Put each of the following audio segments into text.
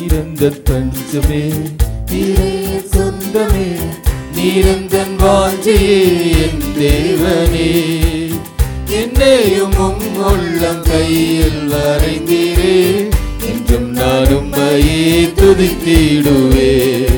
நீரந்த தஞ்சமே நீரே சொந்தமே நீரந்தன் வாஞ்சியே என் தேவனே என்னையும் உம் உள்ளம் கையில் வரைந்தீரே என்றும் நான் உம்மையே துதித்திடுவே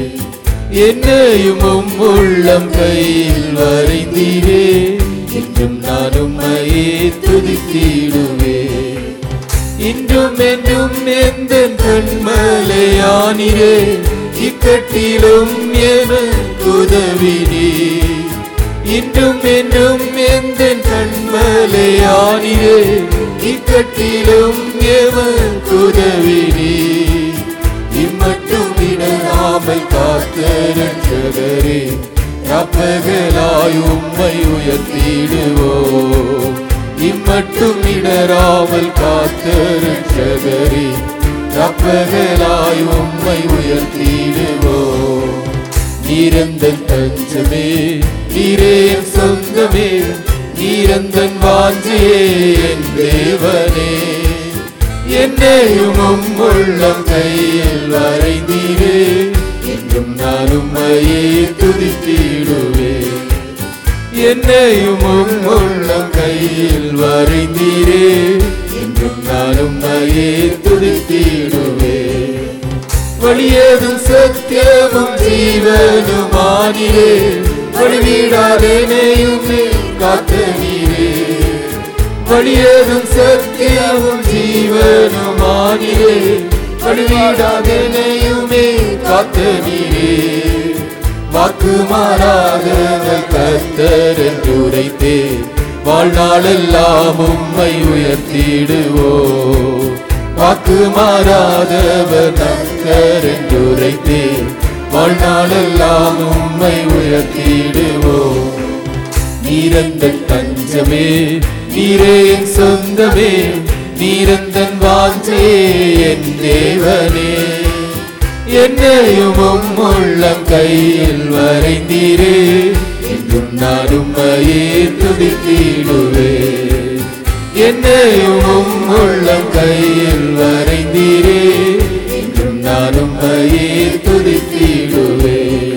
என்னையும் உம் உள்ளம் கையில் வரைந்தீரே என்றும் நான் உம்மையே துதித்திடுவே இன்றும் என்றும் எந்த கண்மலையானிரே இக்கட்டிலும் எனக்கு உதவினே இன்றும் என்றும் எந்த கண்மலையானிரே இக்கட்டிலும் எமக்கு உதவினே இம்மட்டும் இடராமல் காத்த ரட்சகரே ரப்பகலாய் உம்மை உயர்த்திடுவோம் இம்மட்டும் இடராமல் காத்த ரட்சகரே ரப்பகலாய் உம்மை உயர்த்திடுவோம் நீரந்தன் தஞ்சமே நீரே என் சொந்தமே நீரந்தன் வாஞ்சியே என் தேவனே என்னையும் உம் உள்ளம் கையில் வரைந்தீரே என்றும் நான் உம்மையே துதித்திடுவே என்னையும் உம் உள்ளம் கையில் வரைந்தீரே என்றும் நான் உம்மையே துதித்திடுவே வழியேதும் சத்தியமும் ஜீவனுமானிரே வழிவிடாதேனையுமே காத்த நீரே வழியேதும் சத்தியமும் ஜீவனுமானிரே வழிவிடாதேனையுமே காத்த நீரே வாக்கு மாறாதவர் கர்த்தர் என்று உரைத்தே வாழ்நாளெல்லாம் உம்மை உயர்த்திடுவோ வாக்கு மாறாதவர் கர்த்தர் என்று உரைத்தே வாழ்நாளெல்லாம் உம்மை உயர்த்திடுவோ நீரந்தன் தஞ்சமே நீரே என் சொந்தமே நீரந்தன் வாஞ்சே என் தேவனே என்னையும் உம் உள்ளம் கையில் வரைந்தீரே என்றும் நான் உம்மையே துதித்திடுவே என்னையும் உம் உள்ளம் கையில் வரைந்தீரே என்றும் நான் உம்மையே துதித்திடுவே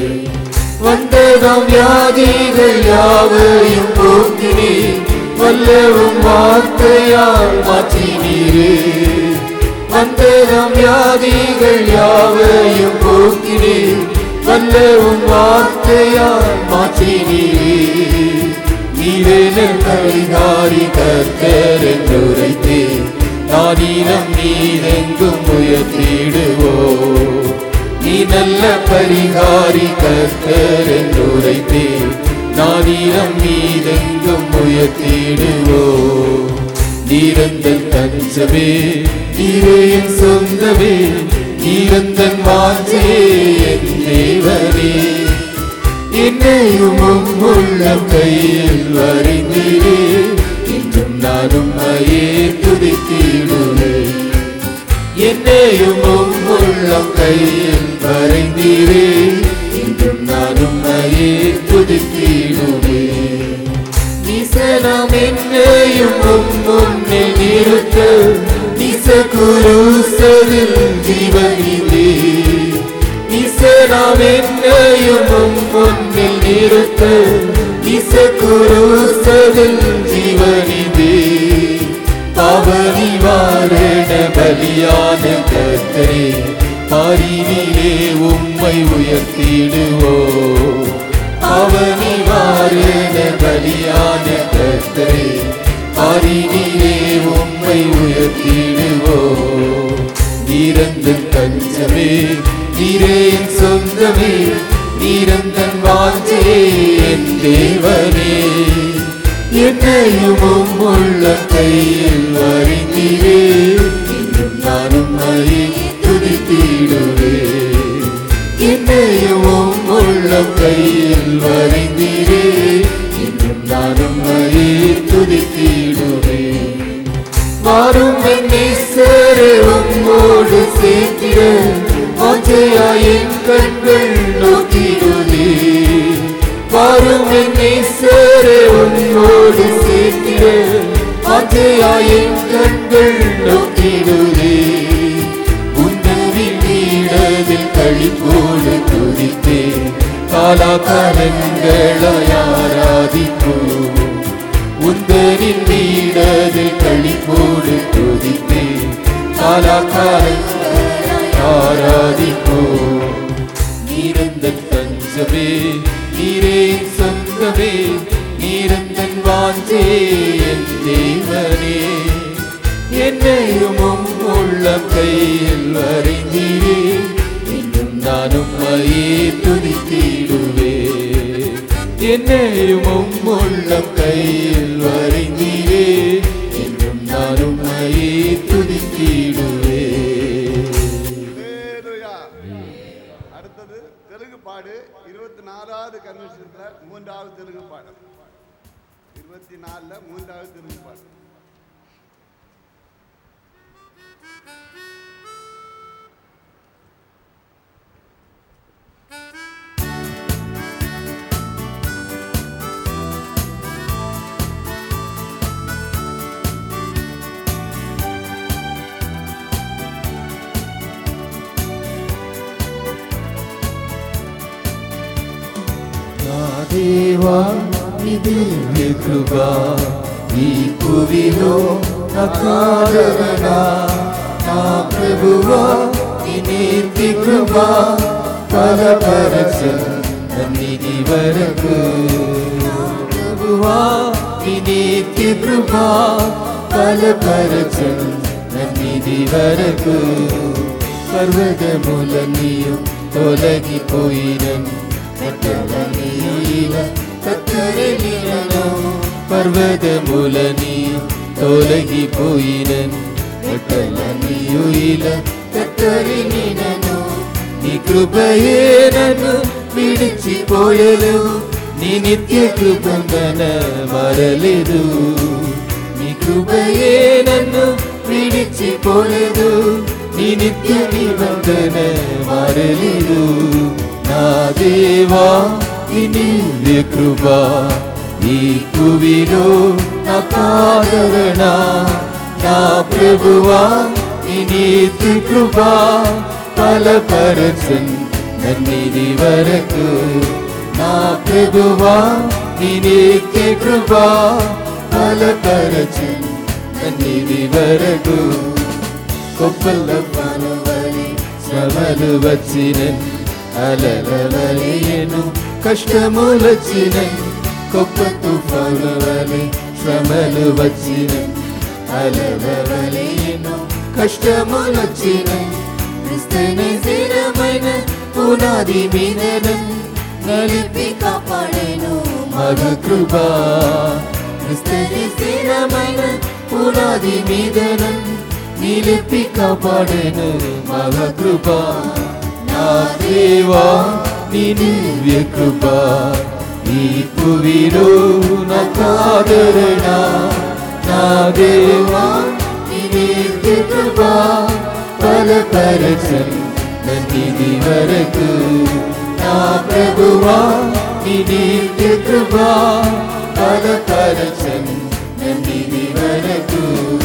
வந்ததாம் வியாதிகள் யாவையும் போக்கினே வல்லவும் வார்த்தையால் மாற்றினீரே வந்ததாம் வியாதிகள் யாவையும் போக்கினே வல்லவும் வார்த்தையால் மாற்றினீரே நீரே பரிகாரி கர்த்தர் என்று உரைத்தே நானீனம் நீரெங்கும் உயர்த்திடுவோ நீ நல்ல பரிகாரி கர்த்தர் என்று உரைத்தே நானீனம் நீரெங்கும் உயர்த்திடுவோ நீரந்தன் தஞ்சமே நீரே என் சொந்தமே நீரந்தன் வாஞ்சே என் தேவனே என்னையும் உம் உள்ளம் கையில் வரைந்தீரே இன்றும் நானும் ஐயே துதித்திடுவே என்னையும் உம் உள்ளம் கையில் வரைந்தீரே இன்றும் நானும் ஐயே துதித்திடுவே நிசனம் என்னையும் உம் முன்னே நிறுத்த நிச குருசதில் ஜீவனிலே நிசனம் என்னையும் உம் முன்னில் நிறுத்த நிச குருசதில் ஜீவனிலே பாவனி வாரண பலியான கர்த்தரே பாரினிலே உம்மை உயர்த்திடுவோ அவனி வாரண பலியான கர்த்தரே பாரினிலே உம்மை உயர்த்திடுவோ நீரந்தன் தஞ்சமே நீரே என் சொந்தமே நீரந்தன் வாஞ்சே என் தேவனே என்னையும் உம் உள்ள கையில் வரைந்தீரே இன்றும் நானும் ஐயே துதித்திடுவே என்னையும் உம் உள்ளம் கையில் வரைந்தீரே இன்றும் நானும் ஐயே துதித்திடுவே மாறும் என்னீஸ்வரே உம்மோடு சேர்த்திட ஆச்சையாயின் கண்கள் நோக்கிடுதே மாறும் என்னீஸ்வரே உம்மோடு சேர்த்திட ஆச்சையாயின் கண்கள் நோக்கிடுதே உன்னதில் நீட களிப்போடு துதித்தே காலாகாலங்களாய் ஆராதிப்போம் உந்தனின் வீடதில் களிப்போடு துதித்தே காலாகாலங்களாய் ஆராதிப்போம் நீரந்தன் தஞ்சமே நீரே என் சொந்தமே நீரந்தன் வாஞ்சே என் தேவனே என்னையும் உம் உள்ளம் கையில் வரைந்தீரே இன்னும் நானும் மையே துதித்திடுவே என்னையும் உம் உள்ளம் கையில் வரைந்தீரே இன்னும் நானும் மையே துதித்திடுவே ஹalleluya. அடுத்தது தெலுங்கு பாடு இருபத்தி நாலாவது கன்வென்ஷன்ல மூன்றாவது தெலுங்கு பாடு இருபத்தி நாலுல மூன்றாவது தெலுங்கு பாடு నా దేవా ఇది కృపా ఈ పువిలో నకారణ నా ప్రభువా నీ నీతి కృపా పరపరచ నిధి వరకు ప్రభువా నీ నీతి కృపా పరపరచ నిధి వరకు పర్వతములన్నీయు తొలగిపోయినను పర్వతములని తొలగిపోయినను కత్తరినను నీ కృపయే నన్ను విడిచిపోయలు నీ నిత్య కృపందన మరలేదు నీ కృపయే నన్ను విడిచిపోలేదు నీ నిత్య నిబంధన మారలేదు నా దేవా నీ దివ్య కృపా ఈ కువిలో నా కాదరణ నా ప్రభువా నీ నీతి కృపా ఫలపరచన్ నన్నిది వరకు నా ప్రభువా నీ నిత్య కృపా ఫలపరచన్ నన్నిది వరకు కొప్పల పనువలి శ్రమలు వచ్చిన అలలవలియను కష్టములొచ్చిన కొప్ప తుఫానువలి శ్రమలు వచ్చిన అలలవలియను కష్టములొచ్చిన క్రిస్తని స్థిరమైన పునాది మీదనం నలిపి కాపాడేను మగ కృపా క్రిస్తని స్థిరమైన పునాది మీదనం నిలిపి కాపాడేను మగ కృపా నా దేవా నీ దివ్య కృపా ఈ పువిలో నా కాదరణ నా దేవా నీ దివ్య కృపా ఫలపరచం నన్నిది వరకు నా ప్రభువా నీ నిత్య కృపా ఫలపరచం నన్నిది వరకు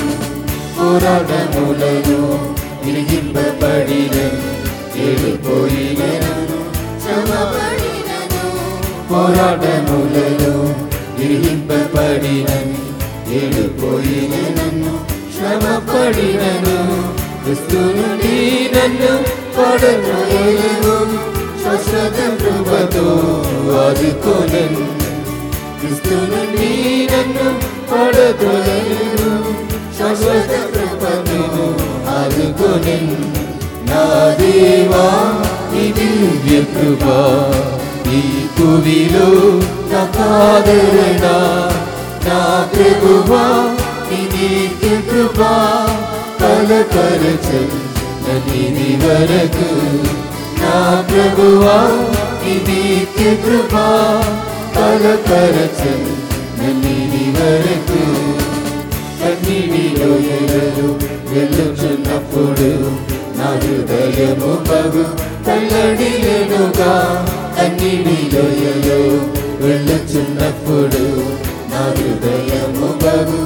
పోరాటములను ఇరిగింపబడిన చెడిపోయినను శ్రమపడినను పోరాటములలో ఇరిగింపబడిన చెడిపోయినను శ్రమపడినను క్రిస్తును నీ నన్ను పడను శాశ్వత కృపతో ఆదుకోనను క్రిస్తును నీ నన్ను పడదొలను శాశ్వత కృపను ఆదుకొని నా దేవా ఈ దివ్య కృపా ఈ కువిలో నా కాదరణ నా ప్రభువా ఈ నిత్య కృపా ఫలపరచం నది వరకు నా ప్రభువా ఈ నిత్య కృపా ఫలపరచం నది వరకు కన్నీడిలో ఎగలు వెళ్ళుచున్నప్పుడు నా హృదయము బగు తల్లడిలెనుగా కన్నీడిలో ఎగలు వెళ్ళుచున్నప్పుడు నా హృదయము బగు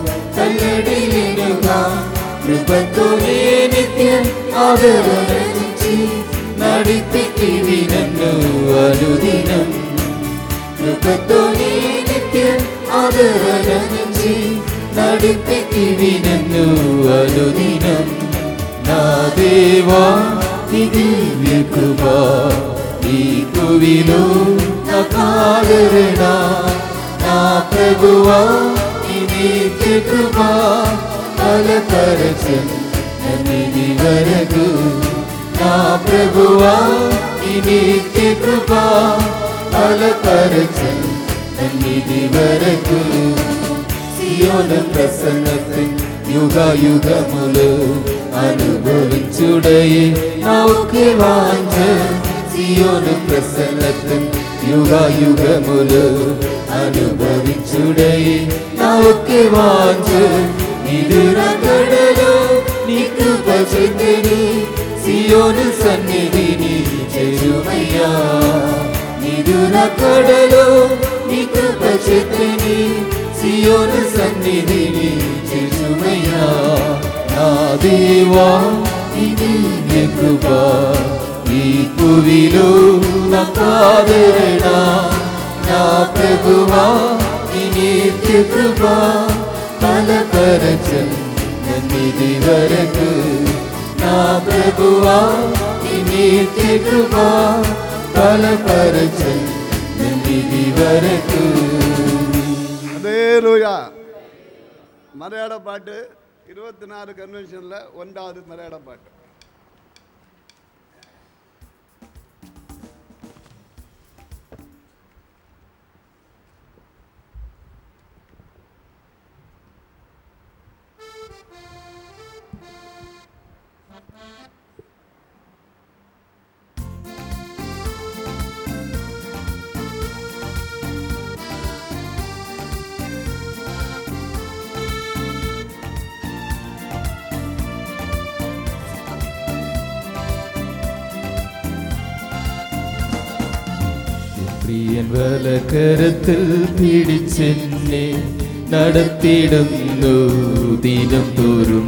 తల్లడిలెనుగా కృపతో నే నిత్య ఆదరణ నుంచి నడిపితివి నన్ను అనుదినం కృపతో నీ నిత్యం ఆదరణ నుంచి నడిపితివి నన్ను అనుదినం నా దేవా నీ దివ్య కృపా ఈ కువిలో నా కాదరణ నా ప్రభువా నీ నిత్య కృపా బలపరచం నన్నిది వరకు నా ప్రభువా నీ నిత్య కృపా బలపరచం నన్నిది వరకు సియోను ప్రసన్నతి యుగ యుగములు అనుభవించుడయే నా ఒకే వాంఛ సియోను ప్రసన్నతి యుగ యుగములు అనుభవించుడయే నా ఒకే వాంఛ నిదురగడలో నీ కృప చెందిని సియోను సన్నిధిని చెరుమయ్యా నిదుర కడలో నీ కృప చెందిని సియోను సన్నిధిని చెరుమయ్యా నా దేవా ఇది నీ కృప ఈ కువిలో నా కాదరణ నా ప్రభువా ఈ నిత్య కృప బలపరచం నన్నిది వరకు నా ప్రభువా ఈ నిత్య కృప బలపరచం నన్నిది వరకు அதே லூயா மலையாள பாட்டு இருபத்தி நாலு கன்வென்ஷனில் ஒன்றாவது மலையாள பாட்டு പ്രിയൻ വലക്കരത്തിൽ പിടിച്ചെന്നെ നടത്തിയിടുന്നു ദിനം തോറും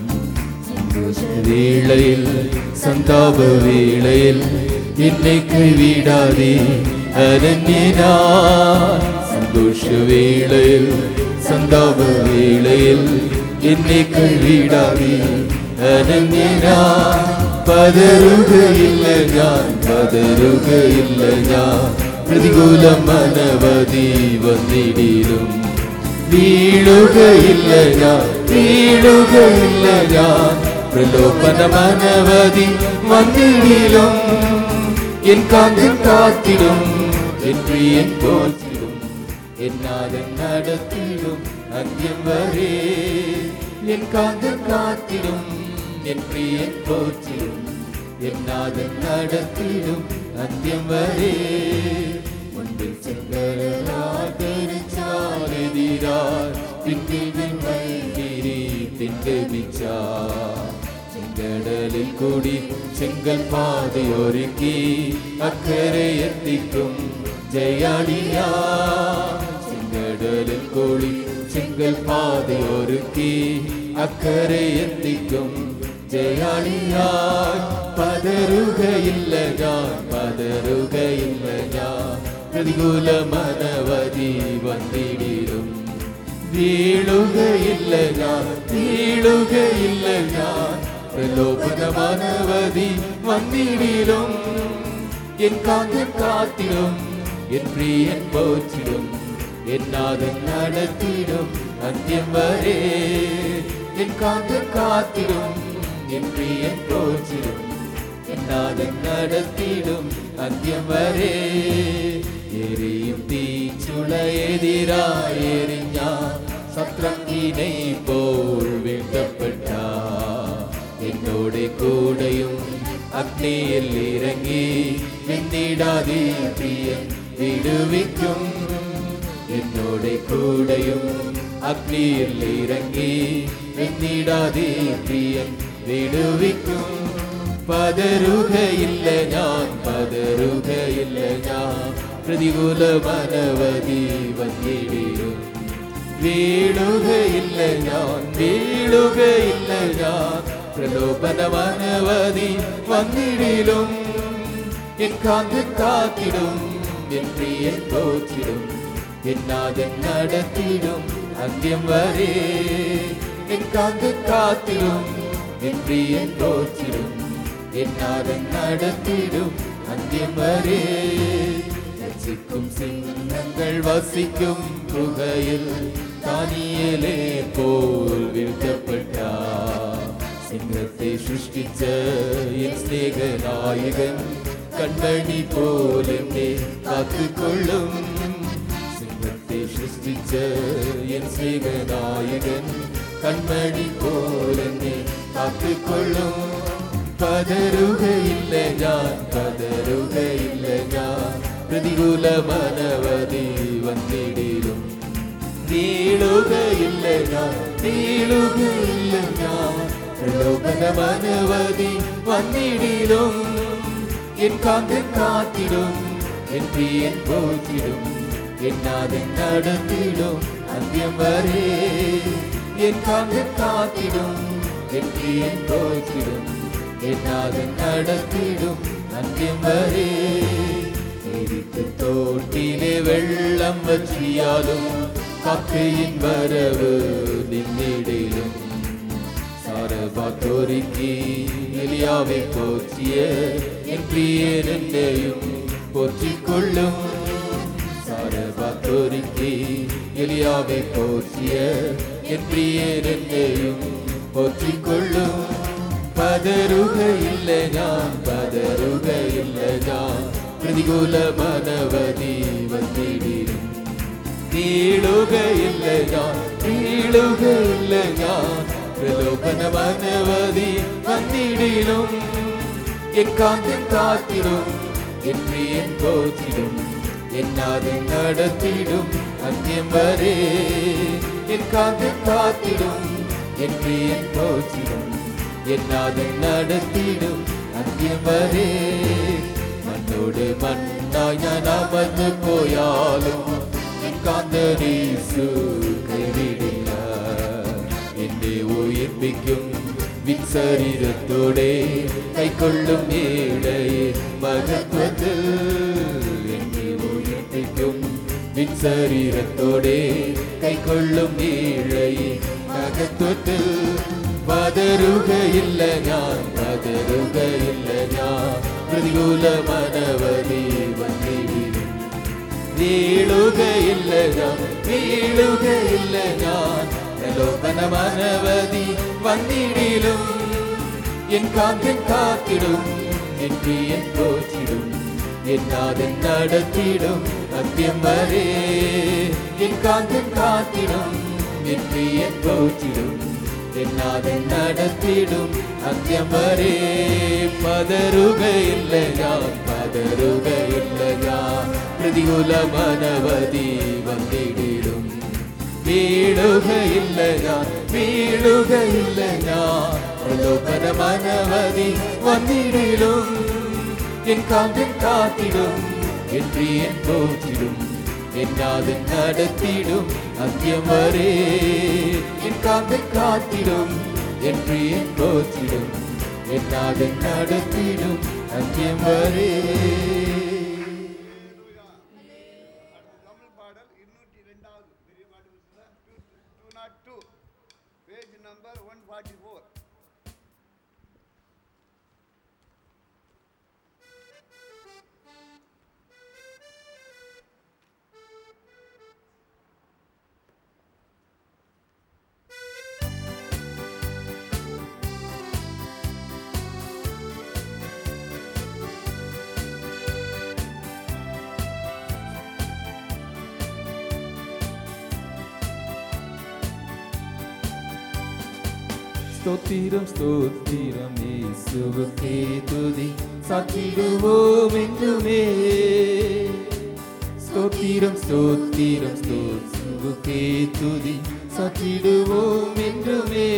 വേളയിൽ സന്താപവേളയിൽ എന്നെ കൈവിടാതെ അനന്യനാ സന്തോഷവേളയിൽ സന്താപവേളയിൽ എന്നെ കൈവിടാതെ അനന്യനാ പതറുകയില്ല ഞാൻ പതറുകയില്ല ഞാൻ പ്രതികൂലം അനവധി വന്നിടിലും വീഴുകയില്ല ഞാൻ വീഴുകയില്ല ഞാൻ പ്രലോഭനമനവധി വന്നിടിലും എൻ കാന്തൻ കാത്തിടും എൻ പ്രിയൻ പോറ്റിടും എന്നാതെ നടത്തിടും അന്ത്യം വരെ എൻ കാന്തൻ കാത്തിടും എൻ പ്രിയൻ പോറ്റിടും എന്നാതെ നടത്തിടും അന്ത്യം വരെ മുൻപിൽ ചെങ്കലാതിരിച്ചാലെതിരാൽ പിന്നിൽ മൈകിരി തിന്റെ ചെങ്കടലിൽ കൂടി ചെങ്കൽ പാതയൊരുക്കി അക്കരെ എത്തിക്കും ജയാളിയാ ചെങ്കടലിൽ കൂടി ചെങ്കൽ പാതയൊരുക്കി അക്കരെ എത്തിക്കും ജയാളിയായി പതറുകയില്ല ഞാൻ പതറുകയില്ല ഞാൻ പ്രതികൂല മനവധി വന്നിടിലും വീഴുകയില്ല ഞാൻ വീഴുകയില്ല ഞാൻ പ്രലോഭന മനവധി വന്നിടിലും എൻ കാന്തൻ കാത്തിടും എൻ പ്രിയൻ പോറ്റിടും എന്നാതെ നടത്തിടും അന്ത്യം വരെ എൻ കാന്തൻ കാത്തിടും എൻ പ്രിയൻ പോറ്റിടും എന്നാതെ നടത്തിടും അന്ത്യം വരെ എരിയും തീച്ചുളയെതിരായെറിഞ്ഞ സത്രത്തിനെ പോൽ വീഴ്ത്തപ്പെട്ട എന്നോട് കൂടെയും അഗ്നിയിൽ ഇറങ്ങി വെന്നിടാതെ പ്രിയൻ വിടുവിക്കും എന്നോട് കൂടെയും അഗ്നിയിൽ ഇറങ്ങി വെന്നിടാതെ പ്രിയൻ വിടുവിക്കും പതറുകയില്ല ഞാൻ പതറുകയില്ല ഞാൻ പ്രതികൂല മനവധി വന്നിടിയും വീഴുകയില്ല ഞാൻ വീഴുകയില്ല ഞാൻ പ്രലോഭന മനവധി വന്നിടിലും என் காந்து காத்திடும் என் பிரியன் போற்றிடும் என் நாதன் நடத்திடும் அந்தியம் வரே என் காந்து காத்திடும் என் பிரியன் போற்றிடும் என் நாதன் நடத்திடும் அந்தியம் வரே ரட்சிக்கும் சின்னங்கள் வசிக்கும் குகையில் தானியலே போல் வீழ்த்தப்பட்டார் சிங்கத்தை சிருஷ்டிச்ச என் ஸ்நேக நாயகன் கண்மணி போல் என்னை காத்துக்கொள்ளும் சிங்கத்தை சிருஷ்டிச்ச என் ஸ்நேக நாயகன் கண்மணி போல் என்னை காத்துக்கொள்ளும் പതരുക ഇല്ല ഞാൻ പതരുക ഇല്ല ഞാൻ പ്രതികൂല മനവധി വന്നിടിലും നീളുകയില്ല ഞാൻ നീളുകയില്ല ഞാൻ പ്രലോഭന മനവധി വന്നിടിലും എൻ കാന്തൻ കാത്തിടും എൻ പ്രിയൻ പോറ്റിടും എന്നാതെ നടത്തിടും അന്ത്യം വരെ എൻ കാന്തൻ കാത്തിടും എൻ പ്രിയൻ പോറ്റിടും എന്നാതെ നടത്തിടും അന്ത്യം വരെ എരിത്ത് തോട്ടിലെ വെള്ളം വച്ചിയാലും കക്കയിൻ വരവ് നിന്നിടയിലും സാരപാത്തൊരുക്കി എലിയാവെ പോറ്റിയ എൻ പ്രിയനെന്നെയും പോറ്റിക്കൊള്ളും സാരപാത്തൊരുക്കി എലിയാവെ പോറ്റിയ എൻ പ്രിയനെന്നെയും പോറ്റിക്കൊള്ളും പതരുകയില്ല ഞാൻ പതരുകയില്ല ഞാൻ പ്രതികൂല മനവധി വന്നിടിലും വീഴുകയില്ല ഞാൻ വീഴുകയില്ല ഞാൻ പ്രലോഭന മനവധി വന്നിടിലും എൻ കാന്തൻ കാത്തിടും എൻ പ്രിയൻ പോറ്റിടും എന്നാതെ നടത്തിടും അന്ത്യം വരെ എൻ കാന്തൻ കാത്തിടും എൻ പ്രിയൻ പോറ്റിടും എന്നാതെ നടത്തിടും അന്ത്യം വരെ മണ്ണോട് മണ്ണായി ഞാൻ അമർന്നു പോയാലും എൻ കാന്തനീസു കൈവിടില്ല എന്നെ ഉയർപ്പിക്കും വിശരീരത്തോടെ കൈക്കൊള്ളും ഏടയെ മഹത്വത്തിൽ എന്നെ ഉയർപ്പിക്കും വിശരീരത്തോടെ കൈക്കൊള്ളും ഏഴയെ മഹത്വത്തിൽ പതരുകയില്ല ഞാൻ പതരുകയില്ല ഞാൻ പ്രതികൂല മനവധി വന്നിടും വീഴുകയില്ല ഞാൻ വീഴുകയില്ല ഞാൻ പ്രലോഭന മനവധി വന്നിടിലും എൻ കാന്തൻ കാത്തിടും എൻ പ്രിയൻ പോറ്റിടും എന്നാതൻ നടത്തിടും അന്ത്യം വരെ എൻ കാന്തൻ കാത്തിടും എൻ പ്രിയൻ പോറ്റിടും എന്നാതൻ നടത്തിടും അന്ത്യം വരെ പതറുകയില്ല ഞാൻ പതറുകയില്ല ഞാൻ പ്രതികൂല മനവധി വന്നിടിലും വീഴുകയില്ല ഞാൻ വീഴുകയില്ല ഞാൻ പ്രലോഭന മനവധി വന്നിടിലും എൻ കാന്തൻ കാത്തിടും എൻ പ്രിയൻ പോറ്റിടും എന്നാതൻ നടത്തിടും അന്ത്യം വരെ എൻ കാന്തൻ കാത്തിടും എൻ പ്രിയൻ പോറ്റിടും എന്നാതൻ നടത്തിടും അന്ത്യം വരെ தமிழ் பாடல் இருநூற்றி ரெண்டாவது பெரிய பாட்டு two naught two page number one forty four സ്തോത്രം സ്തോത്രം യേശുവുക്കേ തുതി സാറ്റിടുவோம் என்றுமே ஸ்தோத்திரம் ஸ்தோத்திரம் ஸ்தோத்ருவுக்கே துதி சாற்றிடுவோம் என்றுமே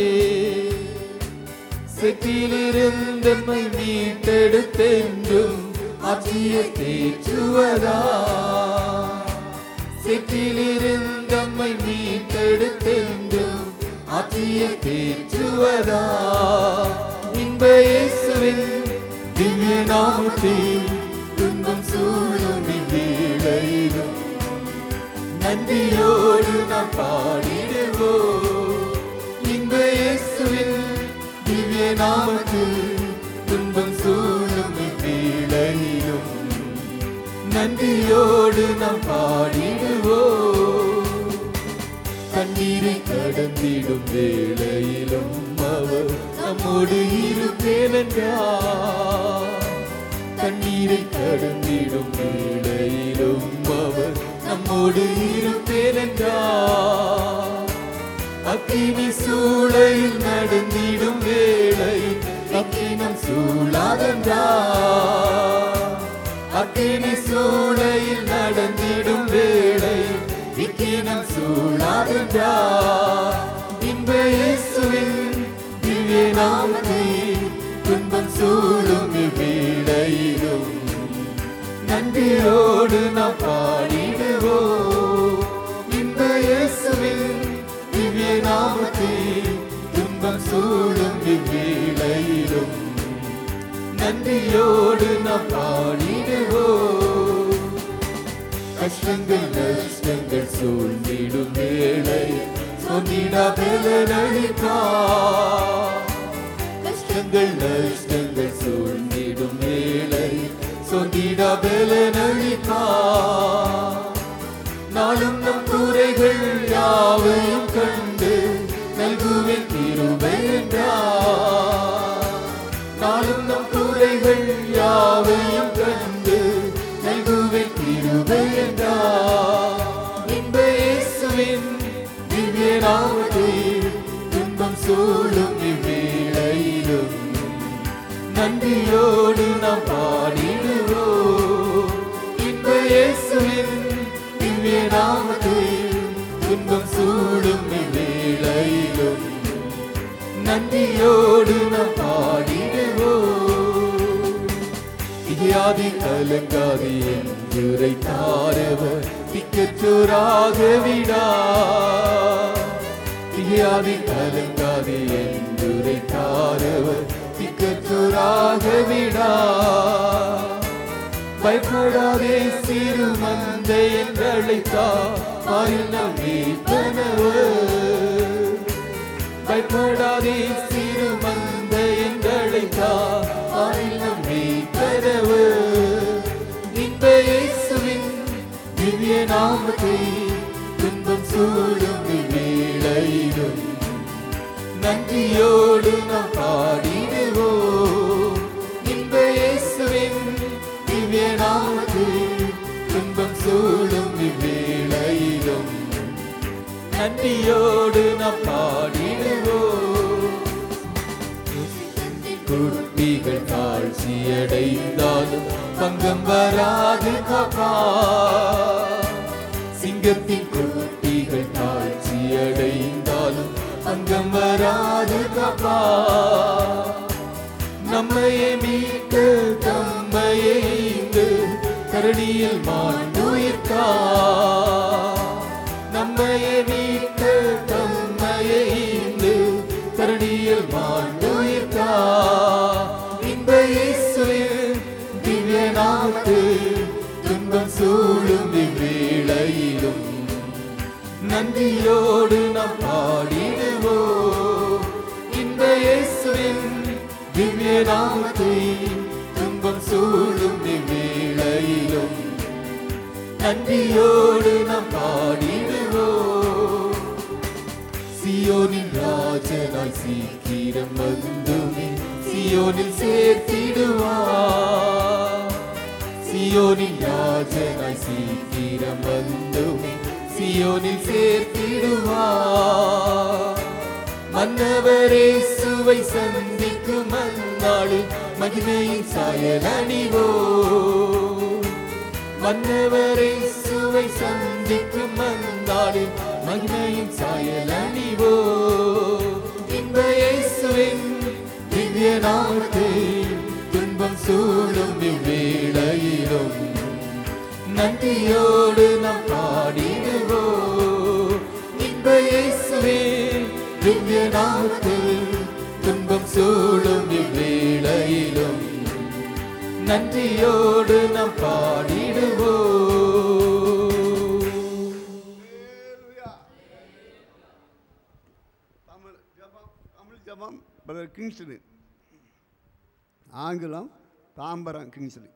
செட்டிலிருந்தன்மை மீட்டெடுத்தென்றும் ஆற்றிய தேற்றுவதா செட்டிலிருந்தம்மை மீட்டெடுத்தென்றும் ஆற்றிய தேற்றுவதா இன்ப இயேசுவின் திவ்ய நாமத்தில் நன்றியோடு நாம் பாடிடுவோம் இன்ப இயேசுவின் திவ்ய நாமத்தில் துன்பம் சூழும் வேளையிலும் நன்றியோடு நாம் பாடிடுவோம் கண்ணீரை கடந்திடும் வேளையிலும் அவர் நம்மோடு இருப்பேன் என்றார் கண்ணீரை கடந்திடும் வேளையிலும் அவர் நம்மோடு இருப்பேன் என்றார் அக்கினி சூளையில் நடந்திடும் வேளை அக்கினம் சூழாதென்றார் அக்கினி சூளையில் நடந்திடும் வேளை விக்கினம் சூழாதென்றார் இன்ப இயேசுவின் திவ்ய நாமத்தை துன்பம் சூழும் இவ்வேளையிலும் நன்றியோடு நாம் பாடிடுவோம் இன்ப இயேசுவின் திவ்ய நாமத்தை துன்பம் சூழும் இவ்வேளையிலும் நன்றியோடு நாம் பாடிடுவோம் கஷ்டங்கள் நஷ்டங்கள் சூழ்ந்திடும் வேளை சொந்திடா பலனளிப்பா கஷ்டங்கள் நஷ்டங்கள் சூழ்ந்திடும் வேளை சொந்திடா பலனளிப்பா நாளும் நம் குறைகள் யாவையும் கண்டு நல்குவேன் திருவை என்றார் நாளும் நம் குறைகள் யாவையும் கண்டு நல்குவேன் திருவை என்றார் இன்ப இயேசுவின் திவ்ய நாமத்தை துன்பம் சூழும் இவ்வேளையிலும் நன்றியோடு நாம் பாடிடுவோம் இன்ப இயேசுவின் திவ்ய நாமத்தை துன்பம் சூழும் இவ்வேளையிலும் நன்றியோடு நாம் பாடிடுவோம் திகையாதி கலங்காதி என்றுரை தாரவர் திக்கச்சோராக விடா திகையாதி கலங்காதி என்றுரை தாரவர் திக்கச்சோராக விடா பயப்படாதே சிறு மந்தை என்றழைத்தா வாயில் நம்பீப்பனவர் பயப்படாதே சிறு மந்த என்றழைத்தா ஆயில் நம்பி கதவு இன்ப இயேசுவின் திவ்ய நாமத்தை துன்பம் சூழும் வேளையிலும் நன்றியோடு நாம் பாடிடுவோம் இன்ப இயேசுவின் திவ்ய நாமத்தை துன்பம் சூழும் வேளையிலும் நன்றியோடு நாம் பாடிடுவோம் குட்டிகள் தாழ்ச்சியடைந்தாலும் பங்கம் வராது காப்பா சிங்கத்தின் குட்டிகள் தாழ்ச்சியடைந்தாலும் பங்கம் வராது காப்பா நம்மையே மீட்க தம்மையே இங்கு கரடியில் மாண்டுயிர்க்கா நம்மையே மீட்க தம்மையே இங்கு கரடியில் மாண்டுயிர்க்கா இன்ப இயேசுவின் திவ்ய நாமத்து துன்பம் சூழும் இவ்வேளையிலும் நன்றியோடு நாம் பாடிடுவோம் இந்த இயேசுவின் திவ்ய நாமத்தை துன்பம் சூழும் இவ்வேளையிலும் நன்றியோடு நாம் பாடிடுவோம் சியோனின் ராஜனாய் சீக்கிரம் வந்துமே சியோனில் சேர்த்திடுவார் சியோனின் ராஜனாய் சீக்கிரம் வந்துமே சியோனில் சேர்த்திடுவார் மன்னவரே சுவை சந்திக்கும் அந்நாளில் மகிமையின் சாயல் அணிவோ மன்னவரை சுவை சந்திக்கும் அந்நாளில் மகிமையின் சாயல் அணிவோ இன்ப இயேசுவின் திவ்ய நாமத்தை துன்பம் சூழும் இவ்வேளையிலும் நன்றியோடு நாம் பாடிடுவோம் இன்ப இயேசுவின் திவ்ய நாமத்தில் துன்பம் சூழும் இவ்வேளையிலும் நன்றியோடு நாம் பாடிடுவோம் தமிழ் ஜபம் தமிழ் ஜபம் பிரதர் கிங்ஸ்லி ஆங்கிலம் தாம்பரம் கிங்ஸ்லி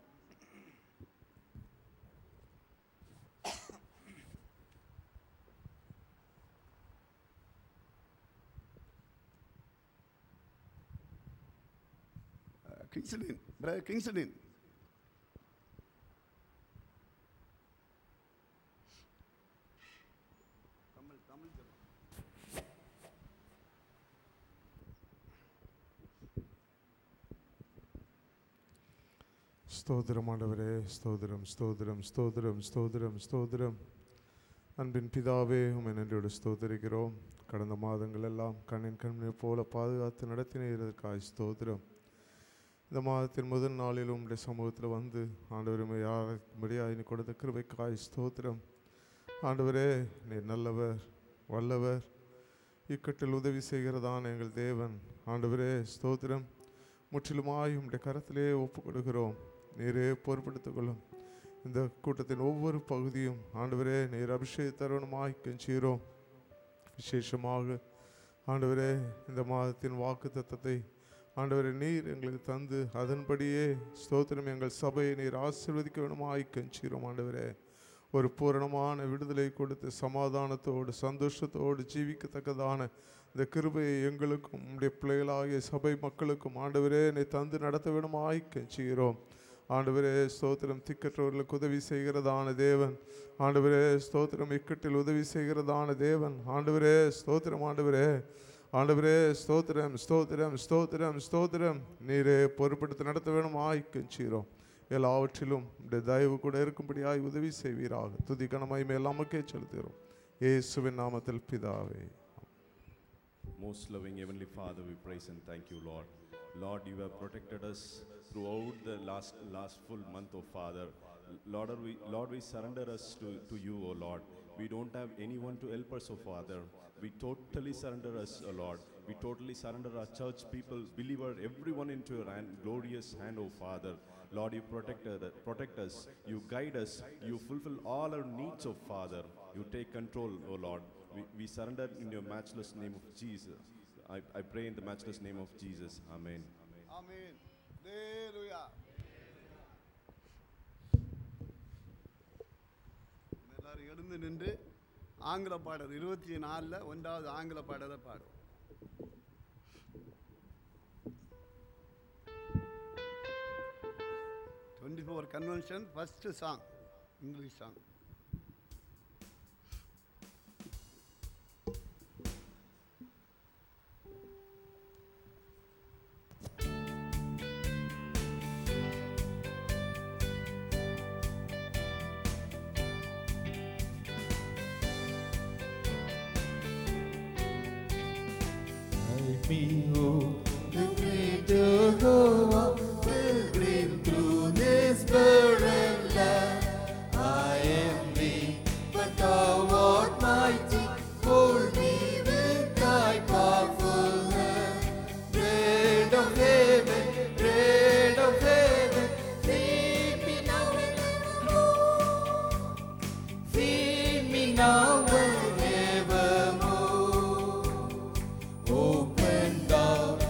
கிங்ஸ்லின் பிரதர் கிங்ஸ்லின் தமிழ் தமிழ் ஜபம் ஸ்தோத்திரம் ஆண்டவரே ஸ்தோத்திரம் ஸ்தோத்திரம் ஸ்தோத்திரம் ஸ்தோத்திரம் ஸ்தோத்திரம் அன்பின் பிதாவே உமை நன்றியோடு ஸ்தோத்திரிக்கிறோம் கடந்த மாதங்கள் எல்லாம் கண்ணின் கண்ணை போல பாதுகாத்து நடத்தினதற்காய் ஸ்தோத்திரம் இந்த மாதத்தின் முதல் நாளிலும் உடைய சமூகத்தில் வந்து ஆண்டவருமை யாரும்படியாக நீ கொடுத்த கிருபைக்காய் ஸ்தோத்திரம் ஆண்டவரே நீ நல்லவர் வல்லவர் இக்கட்டில் உதவி செய்கிறதான எங்கள் தேவன் ஆண்டவரே ஸ்தோத்திரம் முற்றிலுமாய் உம்முடைய கரத்திலே ஒப்புக் கொடுக்கிறோம் நீரே பொறுப்படுத்திக் கொள்ளும் இந்த கூட்டத்தின் ஒவ்வொரு பகுதியும் ஆண்டவரே நீர் அபிஷேக தருணமாய் கெஞ்சீரோம் விசேஷமாக ஆண்டவரே இந்த மாதத்தின் வாக்கு தத்தத்தை ஆண்டவரே நீர் எங்களுக்கு தந்து அதன்படியே ஸ்தோத்திரம் எங்கள் சபையை நீர் ஆசீர்வதிக்க வேணுமாய் கெஞ்சீரோம் ஆண்டவரே ஒரு பூரணமான விடுதலை கொடுத்து சமாதானத்தோடு சந்தோஷத்தோடு ஜீவிக்கத்தக்கதான இந்த கிருபையை எங்களுக்கும் உம்முடைய பிள்ளைகளாகிய சபை மக்களுக்கும் ஆண்டவரே நீ தந்து நடத்த வேணுமாய் கெஞ்சுகிறோம் ஆண்டவரே ஸ்தோத்திரம் திக்கற்றவர்களுக்கு உதவி செய்கிறதான தேவன் ஆண்டவரே ஸ்தோத்திரம் இக்கட்டில் உதவி செய்கிறதான தேவன் ஆண்டவரே ஸ்தோத்திரம் ஆண்டவரே ஆண்டவரே ஸ்தோத்திரம் ஸ்தோத்திரம் ஸ்தோத்திரம் ஸ்தோத்திரம் நீரே பொறுப்படுத்தி நடத்த வேணுமாய் கெஞ்சுகிறோம் எல்லாவற்றிலும் உடைய தயவு கூட இருக்கும்படியாய் உதவி செய்வீராக துதி கனமாய் எல்லாமக்கே செலுத்துகிறோம் இயேசுவின் நாமத்தில் பிதாவே Most loving Heavenly Father, we praise and thank you, Lord. Lord, you have protected us throughout the last last full month, oh Father. Lord, we Lord, we surrender us to, to you, oh Lord. We don't have anyone to help us, oh Father. We totally surrender us, oh Lord. We totally surrender our church people, believer, everyone into your hand, glorious hand, oh Father. Lord, you protect, uh, protect us, you guide us, you fulfill all our needs, oh Father. You take control, oh Lord. We, we surrender in your matchless name of Jesus. I, I pray in the matchless name of Jesus. Amen. ஆமென் ஹalleluya எல்லாரும் எழுந்து நின்று ஆங்கில பாடல் இருபத்தி நாலில் ஒன்றாவது ஆங்கில பாடலை பாடும் twenty four convention first song English song Guide me, oh, the great Jehovah, pilgrim through this barren land. I am weak, but thou art mighty. Hold me with thy powerful hand. Bread of heaven, bread of heaven, feed me now and evermore. Feed me now and evermore. Open thou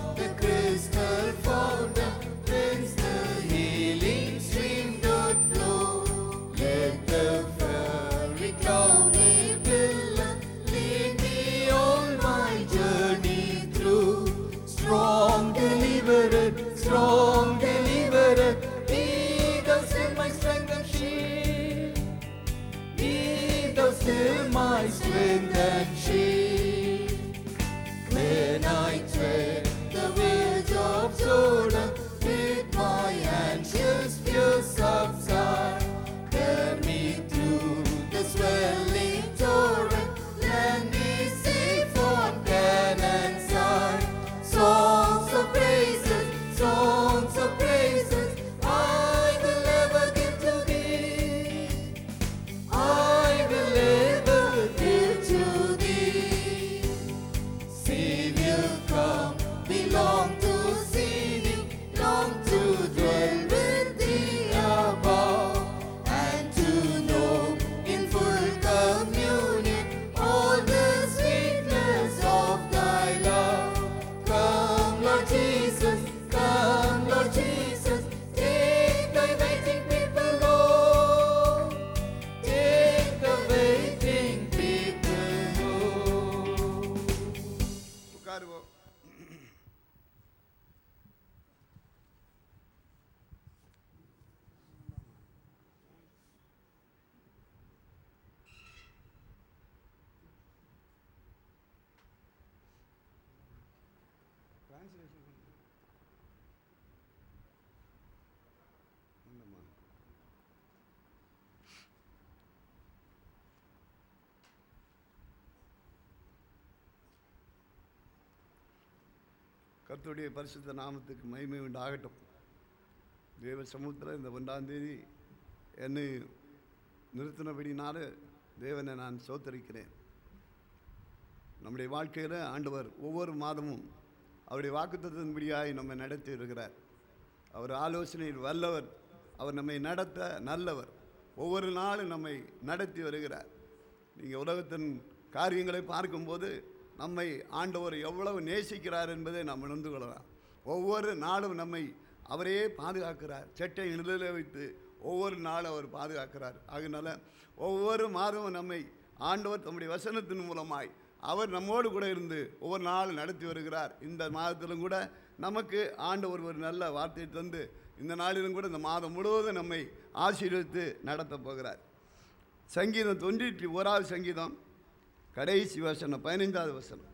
கர்த்தருடைய பரிசுத்த நாமத்துக்கு மகிமை உண்டாகட்டும் தேவ சமூகத்தில் இந்த ஒன்றாம் தேதி என்னை நிறுத்தினபடினால தேவனை நான் சோத்தரிக்கிறேன் நம்முடைய வாழ்க்கையில் ஆண்டவர் ஒவ்வொரு மாதமும் அவருடைய வாக்குத்தத்தின்படியாய் நம்ம நடத்தி வருகிறார் அவர் ஆலோசனையில் வல்லவர் அவர் நம்மை நடத்த நல்லவர் ஒவ்வொரு நாளும் நம்மை நடத்தி வருகிறார் நீங்கள் உலகத்தின் காரியங்களை பார்க்கும்போது நம்மை ஆண்டவர் எவ்வளவு நேசிக்கிறார் என்பதை நாம் உணர்ந்து கொள்ளலாம் ஒவ்வொரு நாளும் நம்மை அவரே பாதுகாக்கிறார் செட்டை நிழலில் வைத்து ஒவ்வொரு நாளும் அவர் பாதுகாக்கிறார் அதனால ஒவ்வொரு மாதமும் நம்மை ஆண்டவர் தம்முடைய வசனத்தின் மூலமாய் அவர் நம்மோடு கூட இருந்து ஒவ்வொரு நாளும் நடத்தி வருகிறார் இந்த மாதத்திலும் கூட நமக்கு ஆண்டவர் ஒரு நல்ல வார்த்தையை தந்து இந்த நாளிலும் கூட இந்த மாதம் முழுவதும் நம்மை ஆசீர்வதித்து நடத்தப் போகிறார் சங்கீதம் தொண்ணூற்றி ஓராவது சங்கீதம் கடைசி வசனம் பதினைந்தாவது வசனம்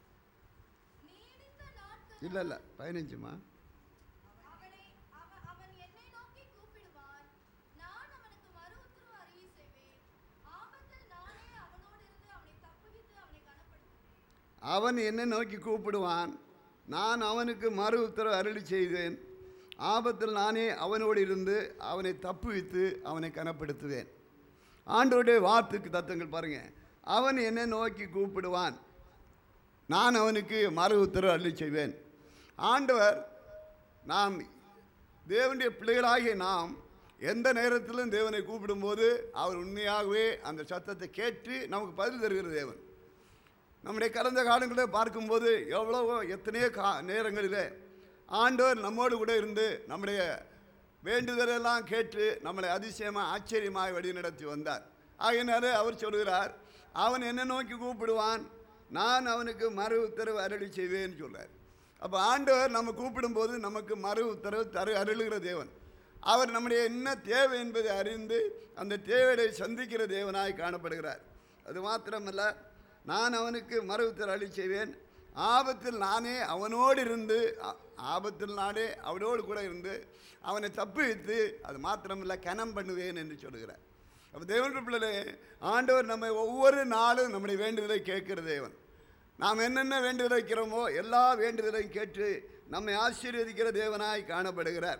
நீடித்த நாட்கள் இல்லை இல்லை பதினஞ்சுமா அவனை அவ- அவன் என்னை நோக்கி கூப்பிடுவான் நான் அவனுக்கு மறு உத்தரவு அறிய செய்வேன் ஆபத்தில் நானே அவனோடு இருந்து அவனை தப்புவித்து அவனை கனப்படுத்துவேன் அவன் என்னை நோக்கி கூப்பிடுவான் நான் அவனுக்கு மறு உத்தரவு அருளி செய்தேன் ஆபத்தில் நானே அவனோடு இருந்து அவனை தப்புவித்து அவனை கனப்படுத்துவேன் ஆண்டவருடைய வார்த்தைக்கு தத்துவங்கள் பாருங்க அவன் என்னை நோக்கி கூப்பிடுவான் நான் அவனுக்கு மறு உத்தரவு அருளி செய்வேன் ஆண்டவர் நாம் தேவனுடைய பிள்ளைகளாகிய நாம் எந்த நேரத்திலும் தேவனை கூப்பிடும்போது அவர் உண்மையாகவே அந்த சத்தத்தை கேட்டு நமக்கு பதில் தருகிற தேவன் நம்முடைய கடந்த காலங்களை பார்க்கும்போது எவ்வளவோ எத்தனையோ கா நேரங்களில் ஆண்டவர் நம்மோடு கூட இருந்து நம்முடைய வேண்டுதலெல்லாம் கேட்டு நம்மளை அதிசயமாக ஆச்சரியமாக வழிநடத்தி வந்தார் ஆகையினாலே அவர் சொல்கிறார் அவன் என்ன நோக்கி கூப்பிடுவான் நான் அவனுக்கு மறு உத்தரவு அருளி செய்வேன்னு சொல்றார் அப்போ ஆண்டவர் நம்ம கூப்பிடும்போது நமக்கு மறு உத்தரவு தரு அருளுகிற தேவன் அவர் நம்முடைய என்ன தேவை என்பதை அறிந்து அந்த தேவையை சந்திக்கிற தேவனாய் காணப்படுகிறார் அது மாத்திரமல்ல நான் அவனுக்கு மறு உத்தரவு அருளி செய்வேன் ஆபத்தில் நானே அவனோடு இருந்து ஆ- ஆபத்தில் நானே அவனோடு கூட இருந்து அவனை தப்புவித்து அது மாத்திரமல்ல கனம் பண்ணுவேன் என்று சொல்கிறார் அப்போ தேவனுடைய பிள்ளைகளே ஆண்டவர் நம்மை ஒவ்வொரு நாளும் நம்முடைய வேண்டுதலை கேட்கிற தேவன் நாம் என்னென்ன வேண்டுதல் வைக்கிறோமோ எல்லா வேண்டுதலையும் கேட்டு நம்மை ஆசீர்வதிக்கிற தேவனாய் காணப்படுகிறார்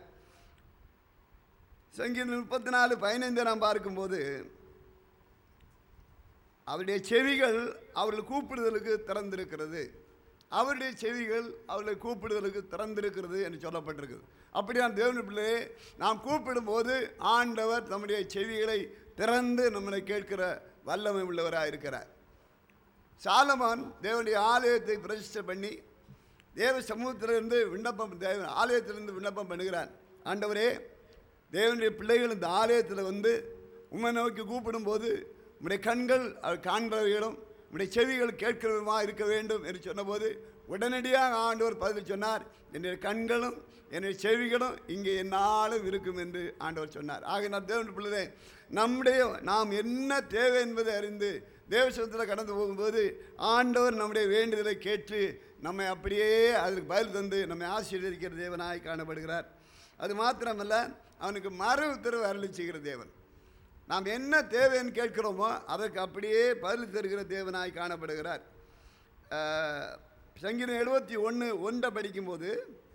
சங்கீதம் முப்பத்தி நாலு பதினைந்து நாம் பார்க்கும்போது அவருடைய செவிகள் அவர்கள் கூப்பிடுதலுக்கு திறந்திருக்கிறது அவருடைய செவிகள் அவர்களை கூப்பிடுதலுக்கு திறந்திருக்கிறது என்று சொல்லப்பட்டிருக்குது அப்படியான தேவனுடைய பிள்ளையே நாம் கூப்பிடும்போது ஆண்டவர் தம்முடைய செவிகளை திறந்து நம்மளை கேட்கிற வல்லமை உள்ளவராக இருக்கிறார் சாலமான் தேவனுடைய ஆலயத்தை பிரதிஷ்டை பண்ணி தேவ சமூகத்திலிருந்து விண்ணப்பம் தேவ ஆலயத்திலிருந்து விண்ணப்பம் பண்ணுகிறான் ஆண்டவரே தேவனுடைய பிள்ளைகள் இந்த ஆலயத்தில் வந்து உம்மை நோக்கி கூப்பிடும்போது உம்முடைய கண்கள் அது காண்கிறவைகளும் உம்முடைய செவிகள் கேட்கிறதுமா இருக்க வேண்டும் என்று சொன்னபோது உடனடியாக ஆண்டவர் பதில் சொன்னார் என்னுடைய கண்களும் என்னுடைய செவிகளும் இங்கே என்னாலும் இருக்கும் என்று ஆண்டவர் சொன்னார் ஆக நான் தேவனுடைய பிள்ளைகளே நம்முடைய நாம் என்ன தேவை என்பதை அறிந்து தேவசத்தில் கடந்து போகும்போது ஆண்டவர் நம்முடைய வேண்டுதலை கேட்டு நம்மை அப்படியே அதற்கு பதில் தந்து நம்மை ஆசீர்வதிக்கிற தேவனாய் காணப்படுகிறார் அது மாத்திரமல்ல அவனுக்கு மறு உத்தரவு அருளி செய்கிற தேவன் நாம் என்ன தேவைன்னு கேட்கிறோமோ அதற்கு அப்படியே பதில் தருகிற தேவனாய் காணப்படுகிறார் அஹ், சங்கீதம் எழுபத்தி ஒன்று ஒன்றை படிக்கும்போது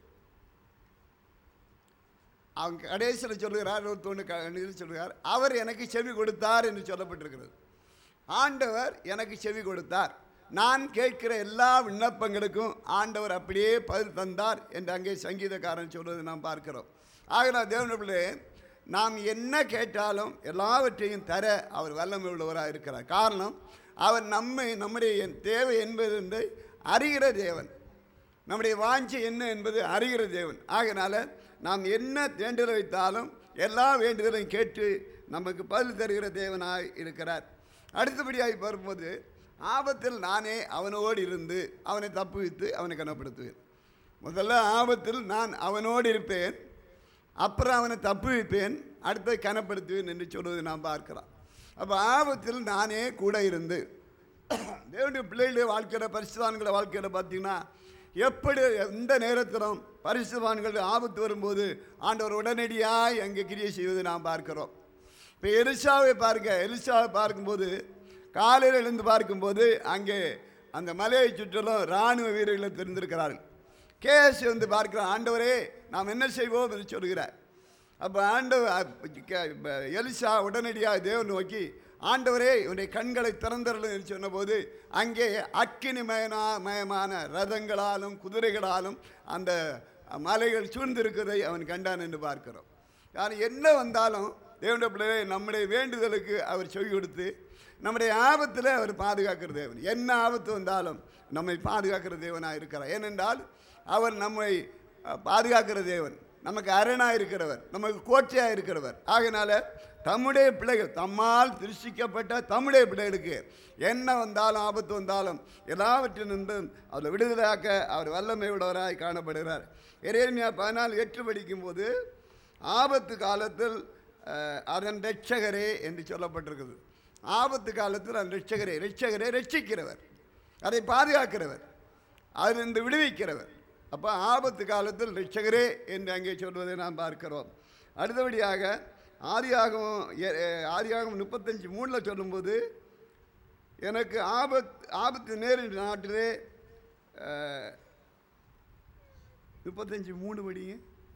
அவங்க கடைசியில் சொல்லுகிறார் இருபத்தொன்று க சொல்லுகிறார் அவர் எனக்கு செவி கொடுத்தார் என்று சொல்லப்பட்டிருக்கிறது ஆண்டவர் எனக்கு செவி கொடுத்தார் நான் கேட்கிற எல்லா விண்ணப்பங்களுக்கும் ஆண்டவர் அப்படியே பதில் தந்தார் என்று அங்கே சங்கீதக்காரன் சொல்வதை நாம் பார்க்கிறோம் ஆகினா தேவனுடைய நாம் என்ன கேட்டாலும் எல்லாவற்றையும் தர அவர் வல்லமை உள்ளவராக இருக்கிறார் காரணம் அவர் நம்மை நம்முடைய தேவை என்பதை அறிகிற தேவன் நம்முடைய வாஞ்சை என்ன என்பது அறிகிற தேவன் ஆகையினால நாம் என்ன வேண்டுதல் வைத்தாலும் எல்லா வேண்டுதலையும் கேட்டு நமக்கு பதில் தருகிற தேவனாய் இருக்கிறார் அடுத்தபடியாய் வரும்போது ஆபத்தில் நானே அவனோடு இருந்து அவனை தப்புவித்து அவனை கனப்படுத்துவேன் முதல்ல ஆபத்தில் நான் அவனோடு இருப்பேன் அப்புறம் அவனை தப்புவிப்பேன் அடுத்து கனப்படுத்துவேன் என்று சொல்வதை நாம் பார்க்கிறோம் அப்போ ஆபத்தில் நானே கூட இருந்து தேவனுடைய பிள்ளைகளுடைய வாழ்க்கையில் பரிசுதான்கள வாழ்க்கையில் பார்த்தீங்கன்னா எப்படி எந்த நேரத்திலும் பரிசுவான்கள் ஆபத்து வரும்போது ஆண்டவர் உடனடியாக அங்கே கிரியை செய்வதை நாம் பார்க்கிறோம் இப்போ எலிசாவை பார்க்க எலிசாவை பார்க்கும்போது காலையில் எழுந்து பார்க்கும்போது அங்கே அந்த மலையை சுற்றிலும் இராணுவ வீரர்கள் தெரிந்திருக்கிறார்கள் கேஸ் வந்து பார்க்கிற ஆண்டவரே நாம் என்ன செய்வோம் என்று சொல்கிறார் அப்போ ஆண்டவர் எலிசா உடனடியாக தேவன் நோக்கி ஆண்டவரே இவனுடைய கண்களை திறந்தரலும் என்று சொன்னபோது அங்கே அக்கினி மயனா மயமான ரதங்களாலும் குதிரைகளாலும் அந்த மலைகள் சூழ்ந்திருக்கிறதை அவன் கண்டான் என்று பார்க்கிறோம் யார் என்ன வந்தாலும் தேவனுடைய பிள்ளைகளை நம்முடைய வேண்டுதலுக்கு அவர் செவி கொடுத்து நம்முடைய ஆபத்தில் அவர் பாதுகாக்கிற தேவன் என்ன ஆபத்து வந்தாலும் நம்மை பாதுகாக்கிற தேவனாக இருக்கிறார் ஏனென்றால் அவர் நம்மை அஹ், பாதுகாக்கிற தேவன் நமக்கு அரணாக இருக்கிறவர் நமக்கு கோட்டையாக இருக்கிறவர் ஆகையினால தம்முடைய பிள்ளைகள் தம்மால் திருஷ்டிக்கப்பட்ட தம்முடைய பிள்ளைகளுக்கு என்ன வந்தாலும் ஆபத்து வந்தாலும் எல்லாவற்றினின்றும் அவரை விடுதலையாக்க அவர் வல்லமை உடையவராய் காணப்படுகிறார் எரேமியா பதினாலு எட்டு படிக்கும்போது ஆபத்து காலத்தில் அஹ், அதன் ரட்சகரே என்று சொல்லப்பட்டிருக்குது ஆபத்து காலத்தில் அந்த ரட்சகரே ரட்சகரே ரட்சிக்கிறவர் அதை பாதுகாக்கிறவர் அதிலிருந்து விடுவிக்கிறவர் அப்போ ஆபத்து காலத்தில் ரட்சகரே என்று அங்கே சொல்வதை நாம் பார்க்கிறோம் அடுத்தபடியாக ஆதியாகம் எ- எ- ஆதியாகம் முப்பத்தஞ்சு மூணில் சொல்லும்போது எனக்கு ஆபத் ஆபத்து நேரிட்ட நாட்டிலே அஹ், முப்பத்தஞ்சு மூணு படிங்க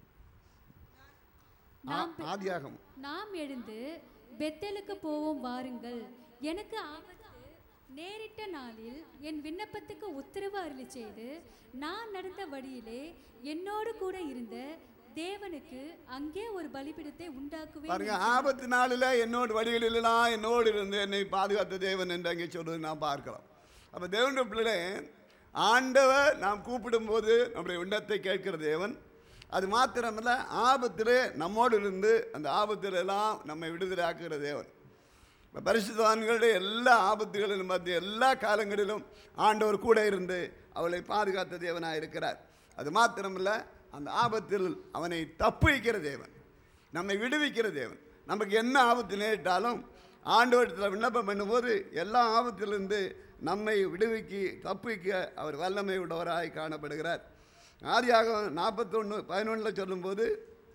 நாம் ஆ- ஆதியாகம் நாம் எழுந்து பெத்தேலுக்கு போவோம் வாருங்கள் எனக்கு ஆபத்து நேரிட்ட நாளில் என் விண்ணப்பத்துக்கு உத்தரவு அருளி செய்து நான் நடந்த வழியிலே என்னோடு கூட இருந்த தேவனுக்கு அங்கே ஒரு பலிபீடத்தை உண்டாக்குவேன் பாருங்க என்றார். ஆபத்து நாளில் என்னோட வழிகளிலெல்லாம் என்னோடு இருந்து என்னை பாதுகாத்த தேவன் என்று அங்கே சொல்வது நாம் பார்க்கிறோம் அப்போ தேவனுடைய பிள்ளை ஆண்டவர் நாம் கூப்பிடும்போது நம்முடைய விண்ணத்தை கேட்கிற தேவன் அது மாத்திரமல்ல ஆபத்திலே நம்மோடு இருந்து அந்த ஆபத்தில எல்லாம் நம்மை விடுதலையாக்குகிற தேவன் இப்போ பரிசுத்தவான்களுடைய எல்லா ஆபத்துகளிலும் மத்திய எல்லா காலங்களிலும் ஆண்டவர் கூட இருந்து அவளை பாதுகாத்த தேவனாக இருக்கிறார் அது மாத்திரமல்ல அந்த ஆபத்தில் அவனை தப்புவிக்கிற தேவன் நம்மை விடுவிக்கிற தேவன் நமக்கு என்ன ஆபத்து நேரிட்டாலும் ஆண்டவரத்தில் விண்ணப்பம் பண்ணும்போது எல்லா ஆபத்திலிருந்து நம்மை விடுவிக்கி தப்புவிக்க அவர் வல்லமை உடையவராய் காணப்படுகிறார் ஆதியாக நாற்பத்தொன்று பதினொன்றில் சொல்லும்போது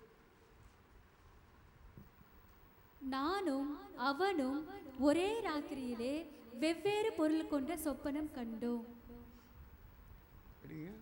நானும் அவனும் ஒரே ராத்திரியிலே வெவ்வேறு பொருள் கொண்ட சொப்பனம் கண்டோம் படிங்க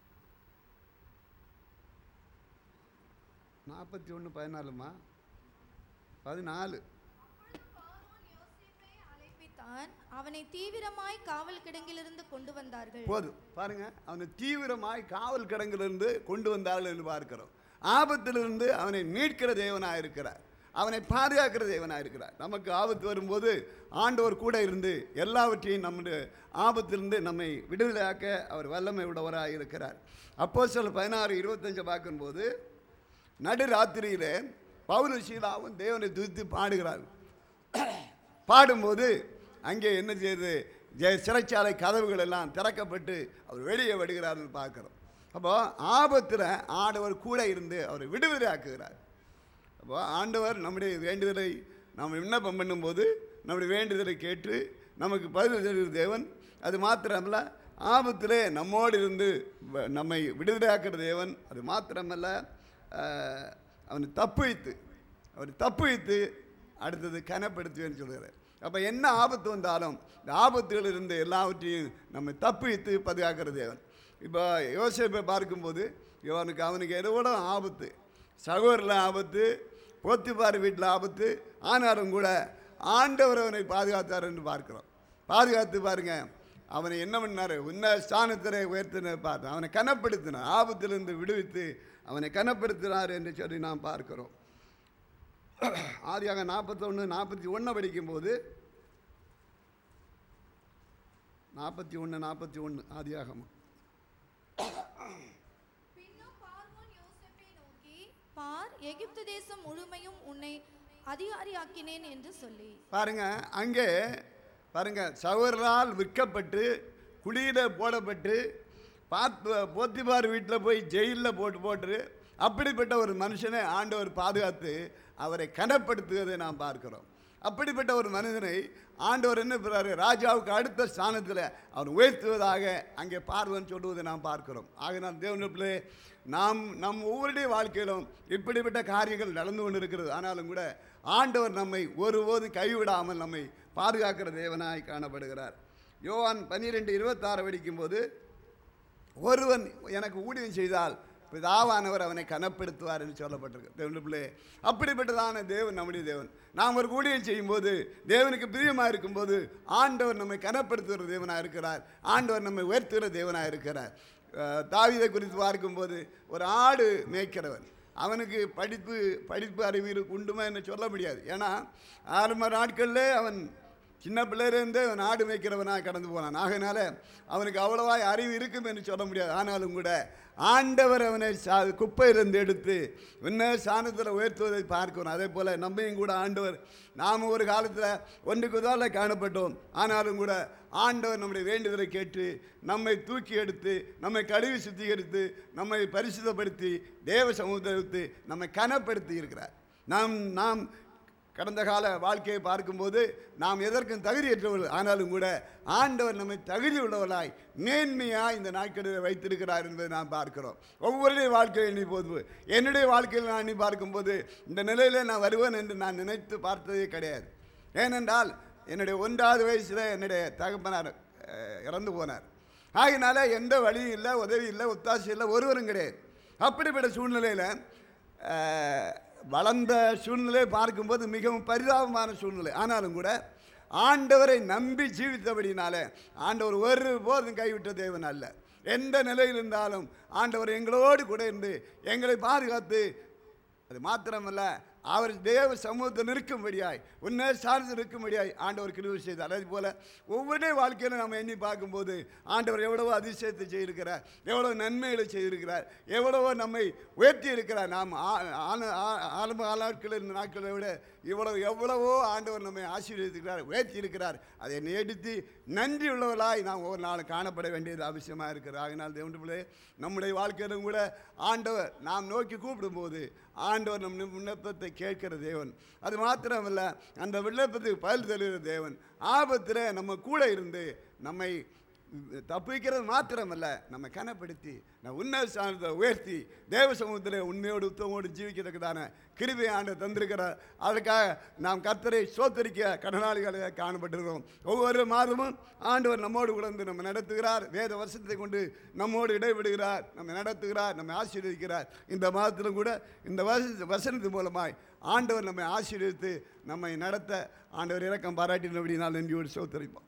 நாற்பத்தி ஒன்று பதினாலுமா பதினாலு அப்பொழுது பார்வோன் யோசேப்பை அழைப்பித்தான் அவனை தீவிரமாய் காவல் கிடங்கிலிருந்து கொண்டு வந்தார்கள் போதும் பாருங்க அவனை தீவிரமாய் காவல் கிடங்கிலிருந்து கொண்டு வந்தார்கள் என்று பார்க்கிறோம் ஆபத்திலிருந்து அவனை மீட்கிற தேவனாக இருக்கிறார் அவனை பாதுகாக்கிற தேவனாக இருக்கிறார் நமக்கு ஆபத்து வரும்போது ஆண்டவர் கூட இருந்து எல்லாவற்றையும் நம்முடைய ஆபத்திலிருந்து நம்மை விடுதலையாக்க அவர் வல்லமை உடையவராக இருக்கிறார் அப்போ சில பதினாறு இருபத்தஞ்சை பார்க்கும்போது நடு ராத்திரியிலே பவுல சீலாவும் தேவனை துதித்து பாடுகிறார்கள் பாடும்போது அங்கே என்ன செய்யுது ஜெ- சிறைச்சாலை கதவுகள் எல்லாம் திறக்கப்பட்டு அவர் வெளியே விடுகிறார்னு பார்க்குறோம் அப்போ ஆபத்தில் ஆண்டவர் கூட இருந்து அவரை விடுதலையாக்குகிறார் அப்போ ஆண்டவர் நம்முடைய வேண்டுதலை நாம் விண்ணப்பம் பண்ணும்போது நம்முடைய வேண்டுதலை கேட்டு நமக்கு பதில் தருகிற தேவன் அது மாத்திரமல்ல ஆபத்திலே நம்மோடு இருந்து வ- நம்மை விடுதலையாக்குற தேவன் அது மாத்திரமல்ல ஆஹ், அவனை தப்புவித்து அவரை தப்புவித்து அடுத்தது கனப்படுத்துவேன்னு சொல்கிறார் அப்போ என்ன ஆபத்து வந்தாலும் இந்த ஆபத்துகள் இருந்து எல்லாவற்றையும் நம்மை தப்புவித்து பாதுகாக்கிற தேவன் இப்போ யோசிப்பை பார்க்கும்போது இவனுக்கு அவனுக்கு எதோட ஆபத்து சகோதரில் ஆபத்து போத்திப்பார் வீட்டில் ஆபத்து ஆனாலும் கூட ஆண்டவர் அவனை பாதுகாத்தார் என்று பார்க்கிறோம் பாதுகாத்து பாருங்க அவனை என்ன பண்ணார் உன்ன ஸ்தானத்தில் உயர்த்தின பார்த்து அவனை கனப்படுத்தினார் ஆபத்திலிருந்து விடுவித்து அவனை கனப்படுத்தினார் என்று சொல்லி நாம் பார்க்கிறோம் ஆதியாக நாற்பத்தொன்று நாற்பத்தி ஒன்று படிக்கும்போது நாற்பத்தி ஒன்று நாற்பத்தி ஒன்று ஆதியாகமம் பின்னும் பார்வோன் யோசேப்பை நோக்கி பார் எகிப்து தேசம் முழுமையும் உன்னை அதிகாரியாக்கினேன் என்று சொல்லி பாருங்க அங்கே பாருங்க சவரால் விற்கப்பட்டு குடியில் போடப்பட்டு பார்த்து போத்திபார் வீட்டில் போய் ஜெயிலில் போட்டு போட்டு அப்படிப்பட்ட ஒரு மனுஷனை ஆண்டவர் பாதுகாத்து அவரை கனப்படுத்துவதை நாம் பார்க்கிறோம் அப்படிப்பட்ட ஒரு மனிதனை ஆண்டவர் என்ன பெறாரு ராஜாவுக்கு அடுத்த ஸ்தானத்தில் அவர் உயர்த்துவதாக அங்கே பார்வன் சொல்லுவதை நாம் பார்க்கிறோம் ஆக நாம் தேவனிடத்திலே நாம் நம் ஒவ்வொருடைய வாழ்க்கையிலும் இப்படிப்பட்ட காரியங்கள் நடந்து கொண்டு இருக்கிறது ஆனாலும் கூட ஆண்டவர் நம்மை ஒருபோதும் கைவிடாமல் நம்மை பாதுகாக்கிற தேவனாய் காணப்படுகிறார் யோவான் பன்னிரெண்டு இருபத்தாறு படிக்கும்போது ஒருவன் எனக்கு ஊழியம் செய்தால் பிதாவானவர் அவனை கனப்படுத்துவார் என்று சொல்லப்பட்டிருக்கு தேவனுடைய பிள்ளை அப்படிப்பட்டதான தேவன் நம்முடைய தேவன் நாம் ஒரு ஊழியம் செய்யும்போது தேவனுக்கு பிரியமாக இருக்கும்போது ஆண்டவர் நம்மை கனப்படுத்துகிற தேவனாக இருக்கிறார் ஆண்டவர் நம்மை உயர்த்துகிற தேவனாக இருக்கிறார் அஹ், தாவீதை குறித்து பார்க்கும்போது ஒரு ஆடு மேய்க்கிறவன் அவனுக்கு படிப்பு படிப்பு அறிவு உண்டுமா என்று சொல்ல முடியாது ஏன்னா ஆரம்ப நாட்களில் அவன் சின்ன பிள்ளையிலேருந்தே அவன் ஆடு மேய்க்கிறவனாக கடந்து போனான் ஆகையினால அவனுக்கு அவ்வளவாய் அறிவு இருக்கும் என்று சொல்ல முடியாது ஆனாலும் கூட ஆண்டவர் அவனை சா குப்பையிலிருந்து எடுத்து இன்ன சாணத்தில் உயர்த்துவதை பார்க்கணும் அதே போல் நம்மையும் கூட ஆண்டவர் நாம் ஒரு காலத்தில் ஒன்றுக்கு உதாரணம் காணப்பட்டோம் ஆனாலும் கூட ஆண்டவர் நம்முடைய வேண்டுதலை கேட்டு நம்மை தூக்கி எடுத்து நம்மை கழுவி சுத்திகரித்து நம்மை பரிசுத்தப்படுத்தி தேவ சமுத்திரத்தை நம்மை கனப்படுத்தி இருக்கிறார் நாம் நாம் கடந்த கால வாழ்க்கையை பார்க்கும்போது நாம் எதற்கும் தகுதியற்றவர்கள் ஆனாலும் கூட ஆண்டவர் நம்மை தகுதி உள்ளவர்களாய் மேன்மையாய் இந்த நாட்களில் வைத்திருக்கிறார் என்பதை நாம் பார்க்கிறோம் ஒவ்வொருடைய வாழ்க்கையை எண்ணி போது என்னுடைய வாழ்க்கையில் நான் எண்ணி பார்க்கும்போது இந்த நிலையில் நான் வருவேன் என்று நான் நினைத்து பார்த்ததே கிடையாது ஏனென்றால் என்னுடைய ஒன்றாவது வயசில் என்னுடைய தகப்பனார் அஹ், இறந்து போனார் ஆகினால எந்த வழியும் இல்லை உதவி இல்லை ஒத்தாசை இல்லை ஒருவரும் கிடையாது அப்படிப்பட்ட சூழ்நிலையில் அஹ், வளர்ந்த சூழ்நிலையை பார்க்கும்போது மிகவும் பரிதாபமான சூழ்நிலை ஆனாலும் கூட ஆண்டவரை நம்பி ஜீவித்தபடினால ஆண்டவர் ஒரு போதும் கைவிட்ட தேவன் அல்ல எந்த நிலையில் இருந்தாலும் ஆண்டவர் எங்களோடு கூட இருந்து எங்களை பாதுகாத்து அது மாத்திரமல்ல அவர் தேவ சமூகத்தில் நிற்கும்படியாய் உன்ன சார்ந்து நிற்கும்படியாய் ஆண்டவர் கிருபை செய்தார் அதே போல் ஒவ்வொரு வாழ்க்கையிலும் நம்ம எண்ணி பார்க்கும்போது ஆண்டவர் எவ்வளவோ அதிசயத்தை செய்திருக்கிறார் எவ்வளோ நன்மைகளை செய்திருக்கிறார் எவ்வளவோ நம்மை உயர்த்தி இருக்கிறார் நாம் ஆ- ஆன- ஆ- ஆரம்ப நாட்களில் இந்த நாட்களை விட இவ்வளவு எவ்வளவோ ஆண்டவர் நம்மை ஆசீர்வதிக்கிறார் உயர்த்தி இருக்கிறார் அதை நீடித்து நன்றி உள்ளவர்களாய் நாம் ஒவ்வொரு நாளும் காணப்பட வேண்டியது அவசியமாக இருக்கிறது ஆகினால் தேவனுடைய நம்முடைய வாழ்க்கையிலும் கூட ஆண்டவர் நாம் நோக்கி கூப்பிடும்போது ஆண்டவர் நம் விண்ணப்பத்தை கேட்கிற தேவன் அது மாத்திரமல்ல அந்த விண்ணப்பத்துக்கு பதில் தருகிற தேவன் ஆபத்தில் நம்ம கூட இருந்து நம்மை தப்பிக்கிறது மாத்திரமல்ல நம்ம கனப்படுத்தி நான் உன்ன சார்ந்த உயர்த்தி தேவ சமூகத்தில் உண்மையோடு உத்தமோடு ஜீவிக்கிறதுக்கான கிருபை ஆண்டு தந்திருக்கிறார் அதுக்காக நாம் கர்த்தரை சோத்தரிக்க கடனாளிகளாக காணப்பட்டிருக்கிறோம் ஒவ்வொரு மாதமும் ஆண்டவர் நம்மோடு கூட வந்து நம்ம நடத்துகிறார் வேத வருஷத்தை கொண்டு நம்மோடு இடைவிடுகிறார் நம்ம நடத்துகிறார் நம்மை ஆசீர்வதிக்கிறார் இந்த மாதத்திலும் கூட இந்த வச வசனத்து மூலமாய் ஆண்டவர் நம்மை ஆசீர்வதித்து நம்மை நடத்த ஆண்டவர் இறக்கம் பாராட்டினபடினால் நன்றியோடு சோத்தரிப்போம்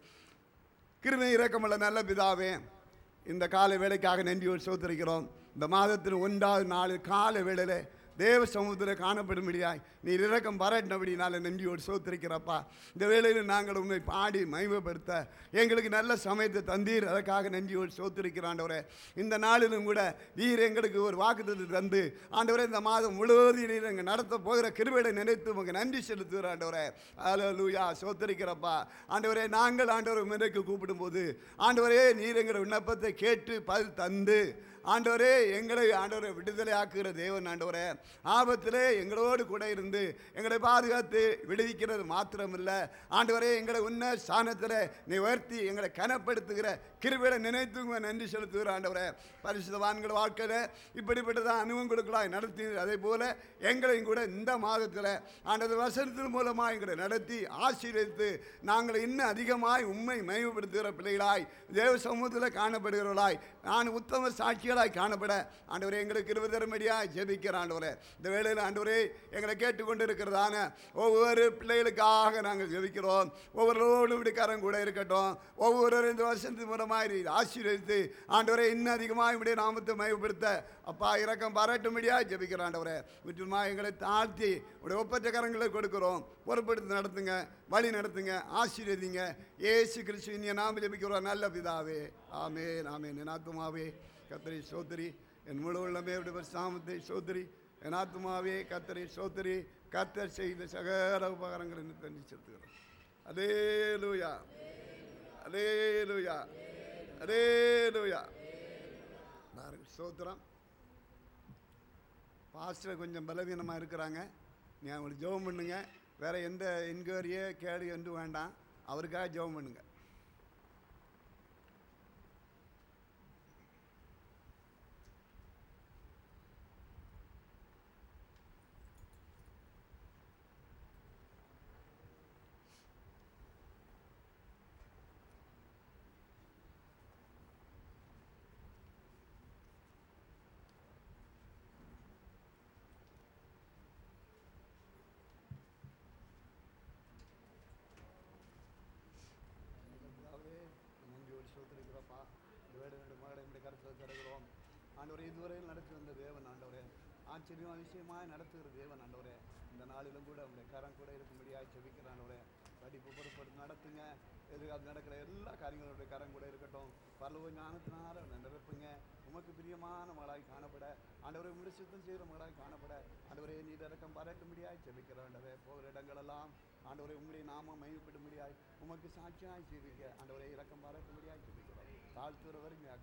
கிருமை இரக்கமுள்ள நல்ல பிதாவே இந்த காலை வேலைக்காக நன்றியோடு சோத்தரிக்கிறோம் இந்த மாதத்தின் ஒன்றாவது நாள் காலை வேளையில் தேவ சமுத்திரம் காணப்படும்படியாய் நீர் இரக்கம் பாராட்டினபடினால நன்றியோடு சோத்திருக்கிறப்பா இந்த வேளையில் நாங்கள் உண்மை பாடி மகிமைப்படுத்த எங்களுக்கு நல்ல சமயத்தை தந்தீர் அதற்காக நன்றியோடு சோத்திருக்கிறாண்டவரே இந்த நாளிலும் கூட நீர் எங்களுக்கு ஒரு வாக்குத்தத்தை தந்து ஆண்டவரே இந்த மாதம் முழுவதும் நீர் எங்கள் நடத்த போகிற கிருபையை நினைத்து உங்களுக்கு நன்றி செலுத்துகிற ஆண்டவரே லூயா சோத்திருக்கிறப்பா ஆண்டவரே நாங்கள் ஆண்டவரை முறைக்கு கூப்பிடும்போது ஆண்டவரே நீர் எங்கள் விண்ணப்பத்தை கேட்டு பதில் தந்து ஆண்டவரே எங்களை ஆண்டவரை விடுதலை ஆக்குகிற தேவன் ஆண்டவரே ஆபத்திலே எங்களோடு கூட இருந்து எங்களை பாதுகாத்து விடுவிக்கிறது மாத்திரமில்ல ஆண்டவரே எங்களை உன்ன ஸ்தானத்தில் நீ உயர்த்தி எங்களை கனப்படுத்துகிற கிருபையை நினைத்து உங்க நன்றி செலுத்துகிற ஆண்டவரே பரிசுத்தவான்கள் வாழ்க்கையில் இப்படிப்பட்டதான் அனுபவம் கொடுக்கலாம் நடத்தி அதே போல் எங்களையும் கூட இந்த மாதத்தில் ஆண்டது வசனத்தின் மூலமாக எங்களை நடத்தி ஆசீர்வதித்து நாங்கள் இன்னும் அதிகமாய் உண்மை மயப்படுத்துகிற பிள்ளைகளாய் தேவ சமூகத்தில் காணப்படுகிறவர்களாய் நான் உத்தம சாட்சிகளாய் காணப்பட ஆண்டவரே எங்களுக்கு இருபதரமடியாய் ஜெபிக்கிற ஆண்டவரே இந்த வேளையில் ஆண்டவரே எங்களை கேட்டுக்கொண்டு இருக்கிறதான ஒவ்வொரு பிள்ளைகளுக்காக நாங்கள் ஜெபிக்கிறோம் ஒவ்வொருவரோடும் விடுக்காரன் கூட இருக்கட்டும் ஒவ்வொருவரும் இந்த வருஷத்து மூலமாக நீர் ஆசீர்வதித்து ஆண்டவரே இன்னும் அதிகமாக இப்படியே நாமத்தை மயப்படுத்த அப்பா இரக்கம் பாராட்டும்படியாக ஜெபிக்கிற ஆண்டவரே முற்றிலுமா எங்களை தாழ்த்தி உடைய ஒப்பற்ற கரங்களை கொடுக்கிறோம் பொறுப்படுத்தி நடத்துங்க வழி நடத்துங்க ஆசீர்வதிங்க ஏசு கிறிஸ்து இனிய நாம ஜெபிக்கிறோம் நல்ல பிதாவே ஆமேன் ஆமேன் என் ஆத்துமாவே கத்தரி சோதரி என் முழு உள்ளமே உடைய சாமத்தை சோதரி என் ஆத்துமாவே கத்தரி சோதரி கத்தர் செய்த சகல உபகாரங்களை தண்ணி செலுத்துகிறோம் அதே லூயா அதே லூயா அதே லூயா பாருங்க சோத்திரம் பாஸ்டர் கொஞ்சம் பலவீனமாக இருக்கிறாங்க நீ அவங்களுக்கு ஜெபம் பண்ணுங்க வேற எந்த என்கொயரியோ கேள்வி ஒன்றும் வேண்டாம் அவருக்காக ஜெபம் பண்ணுங்க பிதாவே, நன்றியோடு ஸ்தோத்திரிக்கிறோப்பா இந்த வேடு ரெண்டு மகளை நம்முடைய கருத்தில் தருகிறோம் ஆண்டவரே இதுவரையில் நடத்தி வந்த தேவன் ஆண்டவரே ஆச்சரியம் அதிசயமாய் நடத்துகிற தேவன் ஆண்டவரே இந்த நாளிலும் கூட உங்களுடைய கரம் கூட இருக்கும்படியாய் செபிக்கிறேன் ஆண்டவரே படிப்பு பொறுப்படுத்தி நடத்துங்க எதிர்காலத்தில் நடக்கிற எல்லா காரியங்களுடைய கரம் கூட இருக்கட்டும் பரலோக ஞானத்தினால அவனை நிரப்புங்க உமக்கு பிரியமான மகளாய் காணப்பட ஆண்டவரை உங்களுடைய சுத்தம் செய்கிற மகளாய் காணப்பட ஆண்டவரே நீர் இறக்கம் பறக்கும்படியாய் செபிக்கிற ஆண்டவரே போகிற இடங்களெல்லாம் ஆண்டவரை உங்களுடைய நாமம் மகிழ்ப்படும்படியாய் உமக்கு சாட்சியாய் ஜீவிக்க ஆண்டவரை இறக்கம் பறக்கும்படியாய் ஜெபிக்கிறோம் தாழ்த்துற வரைக்கும்